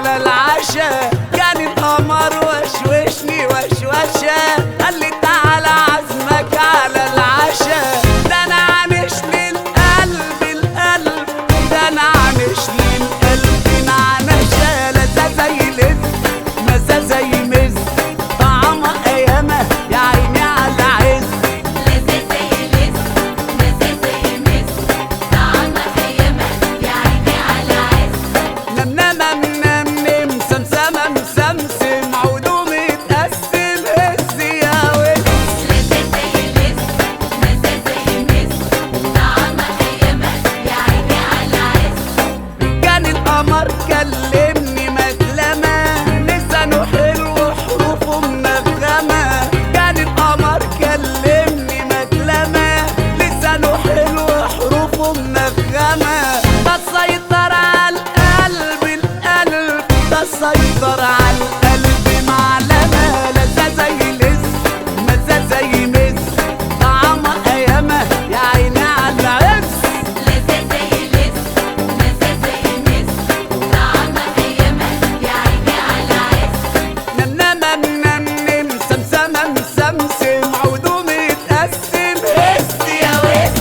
على العشاء كان القمر وشوشني وشوشة قال لي تعالى عزمك على العشاء ده انا عنش للقلب القلب ده انا عنش للقلب نعنشة لذة زي لز مزة زي مز طعمها ايامها يا عيني على العز لذة زي لز مزة زي مز طعمها أيامها يا عيني على عز نمنمة منمنم سمسمة مسمسم عودو متقسم هز يا وز لذة زي لز مزة زي مز طعمها أيامها يا عيني على عز كان القمر كلمني مكلمة لسانه حلو وحروفه منغمة كان القمر كلمني مكلمة لسانه حلو وحروفه منغمة ده سيطر على القلب القلب ده سيطر على القلب معلمة لذة زي لز مزة زي مز طعمها أيامها يا عيني على العز لذة زي لز مزة زي مز طعمها أيامها يا عيني على عز نمنمة منمنم سمسمة مسمسم عودو متقسم هز يا وز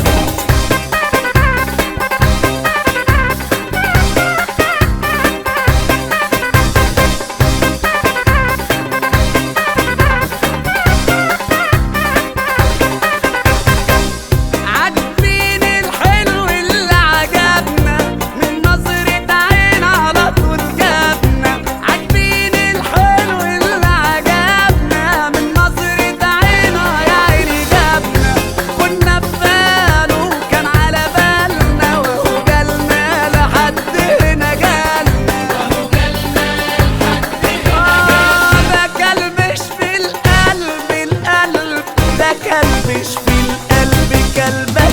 عاجبين الحلو اللي عجبنا من نظرة عين على طول جابنا عاجبين الحلو اللي عجبنا من نظرة عين يا عيني جابنا كنا في باله كان على بالنا وهو جالنا لحد هنا جالنا آه ده كلبش في القلب القلب ده كلبش في القلب كلبة